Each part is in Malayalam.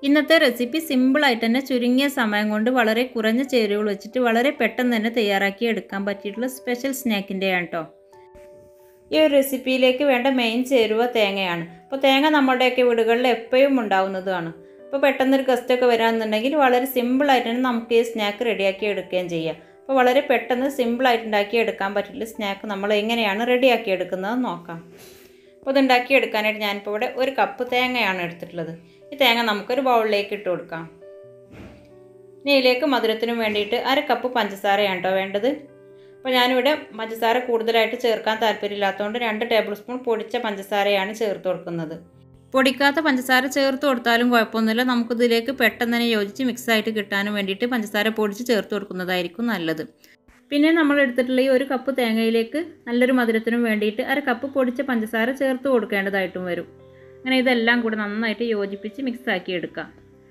ഇന്നത്തെ റെസിപ്പി സിമ്പിളായിട്ട് തന്നെ ചുരുങ്ങിയ സമയം കൊണ്ട് വളരെ കുറഞ്ഞ ചേരുവകൾ വെച്ചിട്ട് വളരെ പെട്ടെന്ന് തന്നെ തയ്യാറാക്കി എടുക്കാൻ പറ്റിയിട്ടുള്ള സ്പെഷ്യൽ സ്നാക്കിൻ്റെയാണ് കേട്ടോ ഈ ഒരു റെസിപ്പിയിലേക്ക് വേണ്ട മെയിൻ ചേരുവ തേങ്ങയാണ് അപ്പോൾ തേങ്ങ നമ്മുടെയൊക്കെ വീടുകളിൽ എപ്പോഴും ഉണ്ടാവുന്നതാണ് അപ്പോൾ പെട്ടെന്നൊരു ഗസ്റ്റൊക്കെ വരാമെന്നുണ്ടെങ്കിൽ വളരെ സിമ്പിളായിട്ട് തന്നെ നമുക്ക് ഈ സ്നാക്ക് റെഡിയാക്കി എടുക്കുകയും ചെയ്യാം അപ്പോൾ വളരെ പെട്ടെന്ന് സിമ്പിളായിട്ട് ഉണ്ടാക്കി എടുക്കാൻ പറ്റില്ല സ്നാക്ക് നമ്മൾ എങ്ങനെയാണ് റെഡിയാക്കി എടുക്കുന്നത് നോക്കാം അപ്പോൾ ഇത് ഉണ്ടാക്കിയെടുക്കാനായിട്ട് ഞാനിപ്പോൾ ഇവിടെ ഒരു കപ്പ് തേങ്ങയാണ് എടുത്തിട്ടുള്ളത് ഈ തേങ്ങ നമുക്കൊരു ബൗളിലേക്ക് ഇട്ട് കൊടുക്കാം ഇനി ഇതിലേക്ക് മധുരത്തിന് വേണ്ടിയിട്ട് അര കപ്പ് പഞ്ചസാരയാണ് കേട്ടോ വേണ്ടത് അപ്പോൾ ഞാനിവിടെ പഞ്ചസാര കൂടുതലായിട്ട് ചേർക്കാൻ താല്പര്യമില്ലാത്തതുകൊണ്ട് രണ്ട് ടേബിൾ സ്പൂൺ പൊടിച്ച പഞ്ചസാരയാണ് ചേർത്ത് കൊടുക്കുന്നത് പൊടിക്കാത്ത പഞ്ചസാര ചേർത്ത് കൊടുത്താലും കുഴപ്പമൊന്നുമില്ല നമുക്കിതിലേക്ക് പെട്ടെന്ന് തന്നെ യോജിച്ച് മിക്സായിട്ട് കിട്ടാനും വേണ്ടിയിട്ട് പഞ്ചസാര പൊടിച്ച് ചേർത്ത് കൊടുക്കുന്നതായിരിക്കും നല്ലത് പിന്നെ നമ്മൾ എടുത്തിട്ടുള്ള ഈ ഒരു കപ്പ് തേങ്ങയിലേക്ക് നല്ലൊരു മധുരത്തിനും വേണ്ടിയിട്ട് അര കപ്പ് പൊടിച്ച പഞ്ചസാര ചേർത്ത് കൊടുക്കേണ്ടതായിട്ടും വരും അങ്ങനെ ഇതെല്ലാം കൂടെ നന്നായിട്ട് യോജിപ്പിച്ച് മിക്സാക്കി എടുക്കാം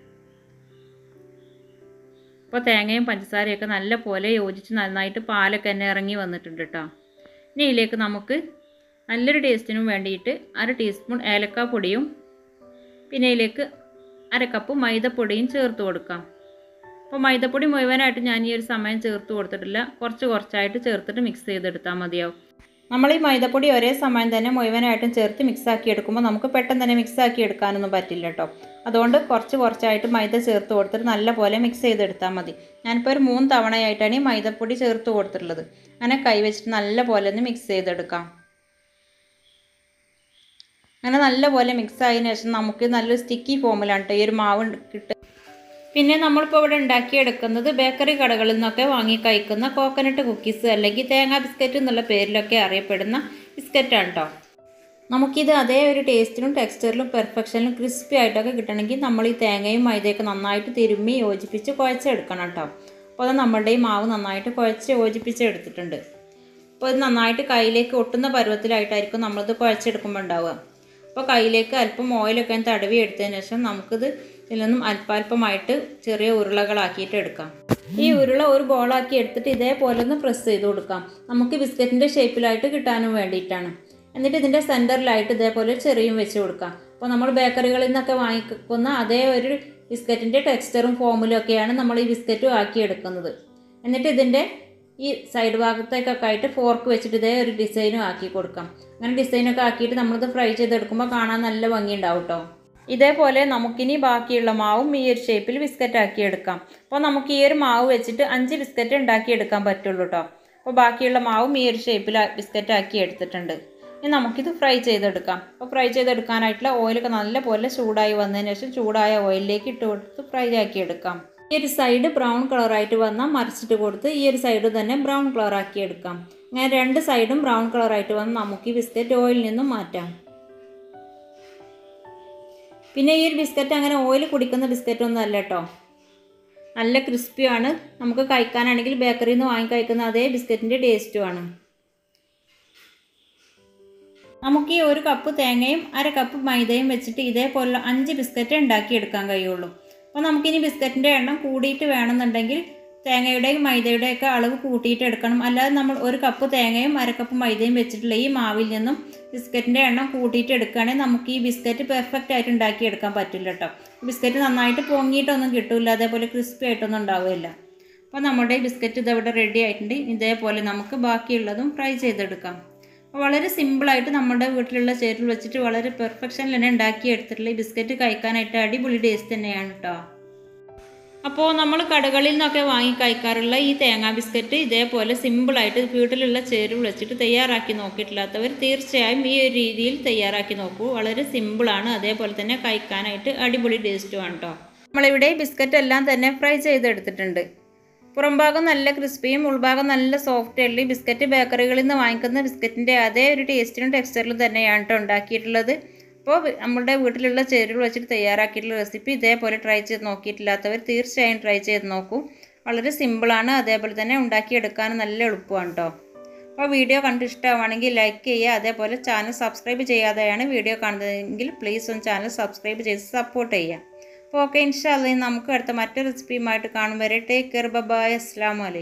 അപ്പോൾ തേങ്ങയും പഞ്ചസാരയൊക്കെ നല്ല പോലെ യോജിച്ച് നന്നായിട്ട് പാലൊക്കെ തന്നെ ഇറങ്ങി വന്നിട്ടുണ്ട് കേട്ടോ ഇനി ഇതിലേക്ക് നമുക്ക് നല്ലൊരു ടേസ്റ്റിനും വേണ്ടിയിട്ട് അര ടീസ്പൂൺ ഏലക്ക പൊടിയും പിന്നെ ഇതിലേക്ക് അര കപ്പ് മൈദപ്പൊടിയും ചേർത്ത് കൊടുക്കാം അപ്പോൾ മൈദപ്പൊടി മുഴുവനായിട്ട് ഞാൻ ഈ ഒരു സമയം ചേർത്ത് കൊടുത്തിട്ടില്ല കുറച്ച് കുറച്ചായിട്ട് ചേർത്തിട്ട് മിക്സ് ചെയ്തെടുത്താൽ മതിയാവും നമ്മൾ ഈ മൈദപ്പൊടി ഒരേ സമയം തന്നെ മുഴുവനായിട്ടും ചേർത്ത് മിക്സാക്കി എടുക്കുമ്പോൾ നമുക്ക് പെട്ടെന്ന് തന്നെ മിക്സാക്കി എടുക്കാനൊന്നും പറ്റില്ല കേട്ടോ അതുകൊണ്ട് കുറച്ച് കുറച്ചായിട്ട് മൈദ ചേർത്ത് കൊടുത്തിട്ട് നല്ലപോലെ മിക്സ് ചെയ്തെടുത്താൽ മതി ഞാനിപ്പോൾ ഒരു മൂന്ന് തവണയായിട്ടാണ് ഈ മൈദപ്പൊടി ചേർത്ത് കൊടുത്തിട്ടുള്ളത് അങ്ങനെ കൈ വെച്ചിട്ട് നല്ലപോലെ ഒന്ന് മിക്സ് ചെയ്തെടുക്കാം അങ്ങനെ നല്ലപോലെ മിക്സ് ആയതിനു ശേഷം നമുക്ക് നല്ലൊരു സ്റ്റിക്കി ഫോമിലാണ് കേട്ടോ ഈ ഒരു മാവ് കിട്ടുക പിന്നെ നമ്മളിപ്പോൾ ഇവിടെ ഉണ്ടാക്കിയെടുക്കുന്നത് ബേക്കറി കടകളിൽ നിന്നൊക്കെ വാങ്ങി കഴിക്കുന്ന കോക്കനട്ട് കുക്കീസ് അല്ലെങ്കിൽ തേങ്ങാ ബിസ്ക്കറ്റ് എന്നുള്ള പേരിലൊക്കെ അറിയപ്പെടുന്ന ബിസ്ക്കറ്റാണ് കേട്ടോ നമുക്കിത് അതേ ഒരു ടേസ്റ്റിലും ടെക്സ്ചറിലും പെർഫെക്ഷനിലും ക്രിസ്പി ആയിട്ടൊക്കെ കിട്ടണമെങ്കിൽ നമ്മൾ ഈ തേങ്ങയും മൈദയൊക്കെ നന്നായിട്ട് തിരുമ്മി യോജിപ്പിച്ച് കുഴച്ചെടുക്കണം കേട്ടോ അപ്പോൾ അത് നമ്മളുടെ ഈ മാവ് നന്നായിട്ട് കുഴച്ച് യോജിപ്പിച്ച് എടുത്തിട്ടുണ്ട് അപ്പോൾ ഇത് നന്നായിട്ട് കയ്യിലേക്ക് ഒട്ടുന്ന പരുവത്തിലായിട്ടായിരിക്കും നമ്മളിത് കുഴച്ചെടുക്കുമ്പോൾ ഉണ്ടാവുക അപ്പോൾ കയ്യിലേക്ക് അല്പം ഓയിലൊക്കെ തടവി എടുത്തതിന് ശേഷം നമുക്കിത് ഇതിൽ നിന്നും അല്പാൽപമായിട്ട് ചെറിയ ഉരുളകളാക്കിയിട്ട് എടുക്കാം ഈ ഉരുള ഒരു ബോളാക്കി എടുത്തിട്ട് ഇതേപോലെ ഒന്ന് പ്രസ് ചെയ്ത് കൊടുക്കാം നമുക്ക് ബിസ്ക്കറ്റിൻ്റെ ഷേപ്പിലായിട്ട് കിട്ടാനും വേണ്ടിയിട്ടാണ് എന്നിട്ട് ഇതിൻ്റെ സെൻറ്ററിലായിട്ട് ഇതേപോലെ ചെറിയും വെച്ച് കൊടുക്കാം അപ്പോൾ നമ്മൾ ബേക്കറികളിൽ നിന്നൊക്കെ വാങ്ങിക്കുന്ന അതേ ഒരു ബിസ്ക്കറ്റിൻ്റെ ടെക്സ്ചറും ഫോമിലും ഒക്കെയാണ് നമ്മൾ ഈ ബിസ്ക്കറ്റും ആക്കിയെടുക്കുന്നത് എന്നിട്ട് ഇതിൻ്റെ ഈ സൈഡ് ഭാഗത്തേക്കൊക്കെ ആയിട്ട് ഫോർക്ക് വെച്ചിട്ട് ഇതേ ഒരു ഡിസൈനും ആക്കി കൊടുക്കാം അങ്ങനെ ഡിസൈനൊക്കെ ആക്കിയിട്ട് നമ്മളിത് ഫ്രൈ ചെയ്തെടുക്കുമ്പോൾ കാണാൻ നല്ല ഭംഗി ഉണ്ടാവും കേട്ടോ ഇതേപോലെ നമുക്കിനി ബാക്കിയുള്ള മാവും ഈ ഒരു ഷേപ്പിൽ ബിസ്ക്കറ്റ് ആക്കി എടുക്കാം അപ്പോൾ നമുക്ക് ഈ ഒരു മാവ് വെച്ചിട്ട് അഞ്ച് ബിസ്ക്കറ്റ് ഉണ്ടാക്കി എടുക്കാൻ പറ്റുള്ളൂ കേട്ടോ അപ്പോൾ ബാക്കിയുള്ള മാവും ഈ ഒരു ഷേപ്പിൽ ബിസ്ക്കറ്റ് ആക്കി എടുത്തിട്ടുണ്ട് ഇനി നമുക്കിത് ഫ്രൈ ചെയ്തെടുക്കാം അപ്പോൾ ഫ്രൈ ചെയ്തെടുക്കാനായിട്ടുള്ള ഓയിലൊക്കെ നല്ലപോലെ ചൂടായി വന്നതിന് ശേഷം ചൂടായ ഓയിലിലേക്ക് ഇട്ട് കൊടുത്ത് ഫ്രൈ ആക്കി എടുക്കാം ഈ ഒരു സൈഡ് ബ്രൗൺ കളറായിട്ട് വന്നാൽ മറിച്ചിട്ട് കൊടുത്ത് ഈ ഒരു സൈഡ് തന്നെ ബ്രൗൺ കളറാക്കി എടുക്കാം അങ്ങനെ രണ്ട് സൈഡും ബ്രൗൺ കളറായിട്ട് വന്ന് നമുക്ക് ഈ ബിസ്ക്കറ്റ് ഓയിലിൽ നിന്നും മാറ്റാം പിന്നെ ഈ ഒരു ബിസ്ക്കറ്റ് അങ്ങനെ ഓയിൽ കുടിക്കുന്ന ബിസ്ക്കറ്റ് ഒന്നും അല്ല കേട്ടോ നല്ല ക്രിസ്പിയാണ് നമുക്ക് കഴിക്കാനാണെങ്കിൽ ബേക്കറിയിൽ നിന്ന് വാങ്ങി കഴിക്കുന്ന അതേ ബിസ്ക്കറ്റിൻ്റെ ടേസ്റ്റുമാണ് നമുക്ക് ഈ ഒരു കപ്പ് തേങ്ങയും അര കപ്പ് മൈദയും വെച്ചിട്ട് ഇതേപോലുള്ള അഞ്ച് ബിസ്ക്കറ്റ് ഉണ്ടാക്കിയെടുക്കാൻ കഴിയുള്ളൂ അപ്പോൾ നമുക്കിനി ബിസ്ക്കറ്റിൻ്റെ എണ്ണം കൂടിയിട്ട് വേണമെന്നുണ്ടെങ്കിൽ തേങ്ങയുടെയും മൈദയുടെയൊക്കെ അളവ് കൂട്ടിയിട്ട് എടുക്കണം അല്ലാതെ നമ്മൾ ഒരു കപ്പ് തേങ്ങയും അര കപ്പ് മൈദയും വെച്ചിട്ടുള്ള ഈ മാവിൽ നിന്നും ബിസ്ക്കറ്റിൻ്റെ എണ്ണം കൂട്ടിയിട്ട് എടുക്കുകയാണെങ്കിൽ നമുക്ക് ഈ ബിസ്ക്കറ്റ് പെർഫെക്റ്റ് ആയിട്ട് ഉണ്ടാക്കിയെടുക്കാൻ പറ്റില്ല കേട്ടോ ബിസ്ക്കറ്റ് നന്നായിട്ട് പൊങ്ങിയിട്ടൊന്നും കിട്ടില്ല അതേപോലെ ക്രിസ്പി ആയിട്ടൊന്നും ഉണ്ടാവില്ല അപ്പോൾ നമ്മുടെ ബിസ്ക്കറ്റ് ഇതവിടെ റെഡി ആയിട്ടുണ്ട് ഇതേപോലെ നമുക്ക് ബാക്കിയുള്ളതും ഫ്രൈ ചെയ്തെടുക്കാം വളരെ സിമ്പിളായിട്ട് നമ്മുടെ വീട്ടിലുള്ള ചേരുവ വെച്ചിട്ട് വളരെ പെർഫെക്ഷനിൽ തന്നെ ഉണ്ടാക്കി എടുത്തിട്ടുള്ള ഈ ബിസ്ക്കറ്റ് കഴിക്കാനായിട്ട് അടിപൊളി ടേസ്റ്റ് തന്നെയാണ് കേട്ടോ അപ്പോൾ നമ്മൾ കടകളിൽ നിന്നൊക്കെ വാങ്ങി കഴിക്കാറുള്ള ഈ തേങ്ങാ ബിസ്ക്കറ്റ് ഇതേപോലെ സിമ്പിളായിട്ട് വീട്ടിലുള്ള ചേരുവ വെച്ചിട്ട് തയ്യാറാക്കി നോക്കിയിട്ടില്ലാത്തവർ തീർച്ചയായും ഈ ഒരു രീതിയിൽ തയ്യാറാക്കി നോക്കൂ വളരെ സിമ്പിളാണ് അതേപോലെ തന്നെ കഴിക്കാനായിട്ട് അടിപൊളി ടേസ്റ്റുമാണ് കേട്ടോ നമ്മളിവിടെ ബിസ്ക്കറ്റ് എല്ലാം തന്നെ ഫ്രൈ ചെയ്തെടുത്തിട്ടുണ്ട് പുറംഭാഗം നല്ല ക്രിസ്പിയും ഉൾഭാഗം നല്ല സോഫ്റ്റ് ആയിട്ടുള്ള ബിസ്ക്കറ്റ് ബേക്കറികളിൽ നിന്ന് വാങ്ങിക്കുന്ന ബിസ്ക്കറ്റിൻ്റെ അതേ ഒരു ടേസ്റ്റിനും ടെക്സ്ചറിലും തന്നെയാണ് കേട്ടോ ഉണ്ടാക്കിയിട്ടുള്ളത് അപ്പോൾ നമ്മുടെ വീട്ടിലുള്ള ചേരുവകൾ വെച്ചിട്ട് തയ്യാറാക്കിയിട്ടുള്ള റെസിപ്പി ഇതേപോലെ ട്രൈ ചെയ്ത് നോക്കിയിട്ടില്ലാത്തവർ തീർച്ചയായും ട്രൈ ചെയ്ത് നോക്കൂ വളരെ സിമ്പിളാണ് അതേപോലെ തന്നെ ഉണ്ടാക്കിയെടുക്കാനും നല്ല എളുപ്പമാണ് കേട്ടോ അപ്പോൾ വീഡിയോ കണ്ട് ഇഷ്ടമാണെങ്കിൽ ലൈക്ക് ചെയ്യുക അതേപോലെ ചാനൽ സബ്സ്ക്രൈബ് ചെയ്യാതെയാണ് വീഡിയോ കാണുന്നതെങ്കിൽ പ്ലീസ് ഒന്ന് ചാനൽ സബ്സ്ക്രൈബ് ചെയ്ത് സപ്പോർട്ട് ചെയ്യുക അപ്പോൾ ഓക്കെ ഇൻഷാല്ല നമുക്ക് അടുത്ത മറ്റൊരു റെസിപ്പിയുമായിട്ട് കാണും വരെ ടേക്ക് കെയർ ബൈ അസ്സാം വലൈക്കും